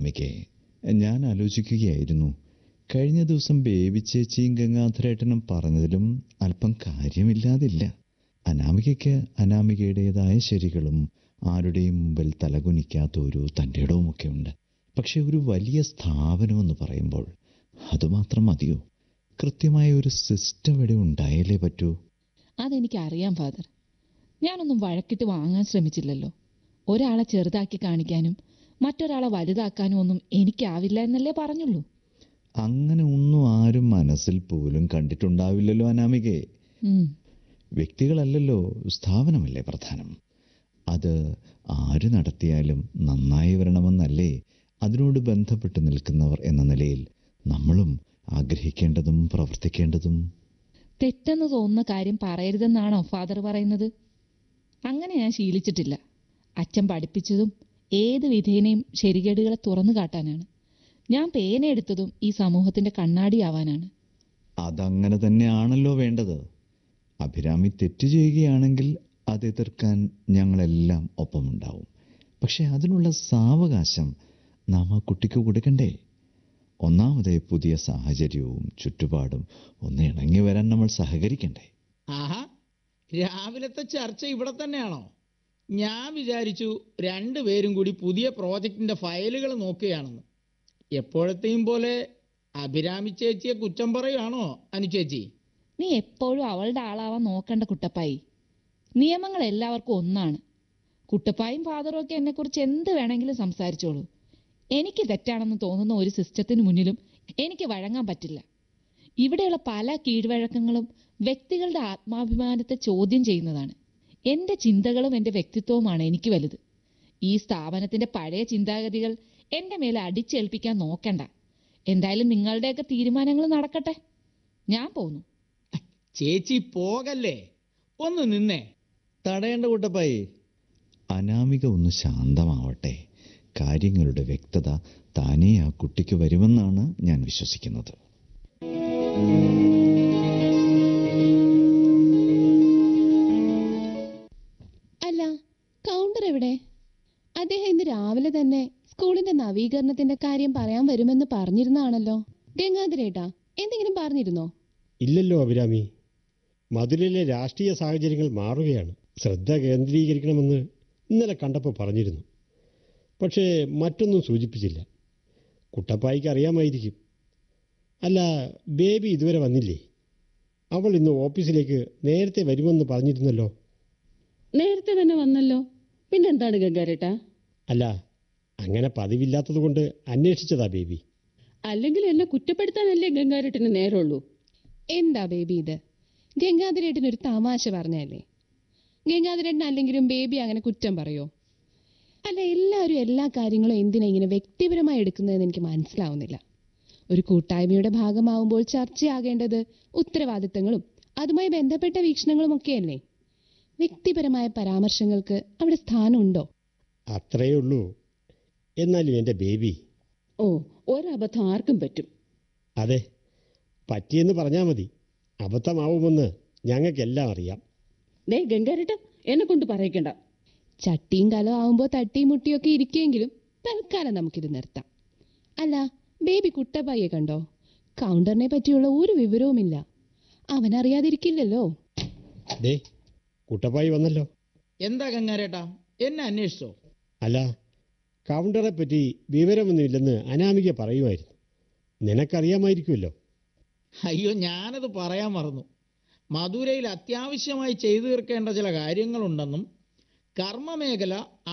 അനാമികെ ഞാൻ ആലോചിക്കുകയായിരുന്നു കഴിഞ്ഞ ദിവസം ബേബി ചേച്ചിയും ഗംഗാധരേട്ടനും പറഞ്ഞതിലും അല്പം കാര്യമില്ലാതില്ല അനാമികയ്ക്ക് അനാമികയുടേതായ ശരികളും ആരുടെയും മുമ്പിൽ തലകുനിക്കാത്ത ഒരു തൻ്റെ ഇടവുമൊക്കെ ഉണ്ട് പക്ഷെ ഒരു വലിയ സ്ഥാപനമെന്ന് പറയുമ്പോൾ അതുമാത്രം മതിയോ കൃത്യമായ ഒരു സിസ്റ്റം ഇവിടെ ഉണ്ടായാലേ പറ്റൂ അതെനിക്ക് അറിയാം ഫാദർ ഞാനൊന്നും വഴക്കിട്ട് വാങ്ങാൻ ശ്രമിച്ചില്ലല്ലോ ഒരാളെ ചെറുതാക്കി കാണിക്കാനും മറ്റൊരാളെ വലുതാക്കാനും ഒന്നും എനിക്കാവില്ല എന്നല്ലേ പറഞ്ഞുള്ളൂ അങ്ങനെ ഒന്നും ആരും മനസ്സിൽ പോലും കണ്ടിട്ടുണ്ടാവില്ലല്ലോ അനാമികയെ ഉം. വ്യക്തികളല്ലല്ലോ സ്ഥാപനമല്ലേ പ്രധാനം അത് ആര് നടത്തിയാലും നന്നായി വരണമെന്നല്ലേ അതിനോട് ബന്ധപ്പെട്ട് നിൽക്കുന്നവർ എന്ന നിലയിൽ നമ്മളും ആഗ്രഹിക്കേണ്ടതും പ്രവർത്തിക്കേണ്ടതും തെറ്റെന്ന് തോന്നുന്ന കാര്യം പറയരുതെന്നാണോ ഫാദർ പറയുന്നത് അങ്ങനെ ഞാൻ ശീലിച്ചിട്ടില്ല അച്ഛൻ പഠിപ്പിച്ചതും ഏത് വിധേനയും ശരികേടുകളെ തുറന്നു കാട്ടാനാണ് ഞാൻ പേനയെടുത്തതും ഈ സമൂഹത്തിന്റെ കണ്ണാടിയാവാനാണ് അതങ്ങനെ തന്നെയാണല്ലോ വേണ്ടത് അഭിരാമി തെറ്റ് ചെയ്യുകയാണെങ്കിൽ അത് എതിർക്കാൻ ഞങ്ങളെല്ലാം ഒപ്പമുണ്ടാവും പക്ഷെ അതിനുള്ള സാവകാശം നാം ആ കുട്ടിക്ക് കൊടുക്കണ്ടേ ഒന്നാമതേ പുതിയ സാഹചര്യവും ചുറ്റുപാടും ഒന്ന് ഇണങ്ങി വരാൻ നമ്മൾ സഹകരിക്കണ്ടേ ആഹാ രാവിലത്തെ ചർച്ച ഇവിടെ തന്നെയാണോ ഞാൻ വിചാരിച്ചു രണ്ടുപേരും കൂടി പുതിയ പ്രോജക്റ്റിന്റെ ഫയലുകൾ നോക്കുകയാണെന്ന് എപ്പോഴത്തെയും പോലെ അഭിരാമി ചേച്ചിയെ കുറ്റം പറയുകയാണോ അനുചേച്ചി നീ എപ്പോഴും അവളുടെ ആളാവാൻ നോക്കണ്ട കുട്ടപ്പായി നിയമങ്ങൾ എല്ലാവർക്കും ഒന്നാണ് കുട്ടപ്പായും ഫാദറും ഒക്കെ എന്നെക്കുറിച്ച് എന്ത് വേണമെങ്കിലും സംസാരിച്ചോളൂ എനിക്ക് തെറ്റാണെന്ന് തോന്നുന്ന ഒരു സിസ്റ്റത്തിന് മുന്നിലും എനിക്ക് വഴങ്ങാൻ പറ്റില്ല ഇവിടെയുള്ള പല കീഴ്വഴക്കങ്ങളും വ്യക്തികളുടെ ആത്മാഭിമാനത്തെ ചോദ്യം ചെയ്യുന്നതാണ് എൻ്റെ ചിന്തകളും എൻ്റെ വ്യക്തിത്വവുമാണ് എനിക്ക് വലുത് ഈ സ്ഥാപനത്തിന്റെ പഴയ ചിന്താഗതികൾ എൻ്റെ മേലെ അടിച്ചേൽപ്പിക്കാൻ നോക്കണ്ട എന്തായാലും നിങ്ങളുടെയൊക്കെ തീരുമാനങ്ങൾ നടക്കട്ടെ ഞാൻ പോന്നു ചേച്ചി പോകല്ലേ ഒന്ന് നിന്നേ തടയേണ്ട കുട്ടപ്പായി അനാമിക ഒന്ന് ശാന്തമാവട്ടെ കാര്യങ്ങളുടെ വ്യക്തത താനേ ആ കുട്ടിക്ക് വരുമെന്നാണ് ഞാൻ വിശ്വസിക്കുന്നത് അല്ല കൗണ്ടർ എവിടെ അദ്ദേഹം ഇന്ന് രാവിലെ തന്നെ സ്കൂളിന്റെ നവീകരണത്തിന്റെ കാര്യം പറയാൻ വരുമെന്ന് പറഞ്ഞിരുന്നാണല്ലോ ഗംഗാധരേട്ടാ എന്തെങ്കിലും പറഞ്ഞിരുന്നോ ഇല്ലല്ലോ അഭിരാമി മധുരയിലെ രാഷ്ട്രീയ സാഹചര്യങ്ങൾ മാറുകയാണ് ശ്രദ്ധ കേന്ദ്രീകരിക്കണമെന്ന് ഇന്നലെ കണ്ടപ്പോൾ പറഞ്ഞിരുന്നു പക്ഷേ മറ്റൊന്നും സൂചിപ്പിച്ചില്ല കുട്ടപ്പായിക്ക് അറിയാമായിരിക്കും അല്ല ബേബി ഇതുവരെ വന്നില്ലേ അവൾ ഇന്ന് ഓഫീസിലേക്ക് നേരത്തെ വരുമെന്ന് പറഞ്ഞിരുന്നല്ലോ നേരത്തെ തന്നെ വന്നല്ലോ പിന്നെന്താണ് ഗംഗാരേട്ടാ അല്ല അങ്ങനെ പതിവില്ലാത്തതുകൊണ്ട് അന്വേഷിച്ചതാ ബേബി അല്ലെങ്കിൽ എന്നെ കുറ്റപ്പെടുത്താനല്ലേ ഗംഗാരേട്ടന് നേരമുള്ളൂ എന്താ ബേബി ഇത് ഗംഗാധരേട്ടൻ ഒരു തമാശ പറഞ്ഞല്ലേ ഗംഗാധരേട്ടൻ അല്ലെങ്കിലും ബേബി അങ്ങനെ കുറ്റം പറയോ അല്ല എല്ലാവരും എല്ലാ കാര്യങ്ങളും എന്തിനാ ഇങ്ങനെ വ്യക്തിപരമായി എടുക്കുന്നതെന്ന് എനിക്ക് മനസ്സിലാവുന്നില്ല ഒരു കൂട്ടായ്മയുടെ ഭാഗമാവുമ്പോൾ ചർച്ചയാകേണ്ടത് ഉത്തരവാദിത്തങ്ങളും അതുമായി ബന്ധപ്പെട്ട വീക്ഷണങ്ങളും ഒക്കെയല്ലേ വ്യക്തിപരമായ പരാമർശങ്ങൾക്ക് അവിടെ സ്ഥാനമുണ്ടോ അത്രയേ ഉള്ളൂ എന്നാലും എൻ്റെ ബേബി ഓ ഒരബദ്ധം ആർക്കും പറ്റും അതെ പറ്റിയെന്ന് പറഞ്ഞാൽ മതി അബദ്ധമാവുമെന്ന് ഞങ്ങൾക്കെല്ലാം അറിയാം ദേ ഗംഗാരേട്ട എന്നെ കൊണ്ട് പറയിക്കണ്ട ചട്ടിയും കലം ആവുമ്പോൾ തട്ടിയും മുട്ടിയൊക്കെ ഇരിക്കുമെങ്കിലും തൽക്കാലം നമുക്കിത് നിർത്താം അല്ല ബേബി കുട്ടപ്പായെ കണ്ടോ കൗണ്ടറിനെ പറ്റിയുള്ള ഒരു വിവരവുമില്ല അവനറിയാതിരിക്കില്ലല്ലോ ദേ കുട്ടപ്പായി വന്നല്ലോ എന്താ ഗംഗാരേട്ടാ എന്നെ അന്വേഷിച്ചോ അല്ല കൗണ്ടറെ പറ്റി വിവരമൊന്നുമില്ലെന്ന് അനാമിക പറയുമായിരുന്നു നിനക്കറിയാമായിരിക്കുമല്ലോ അയ്യോ ഞാനത് പറയാൻ മറന്നു മധുരയിൽ അത്യാവശ്യമായി ചെയ്തു തീർക്കേണ്ട ചില കാര്യങ്ങളുണ്ടെന്നും കർമ്മമേഖല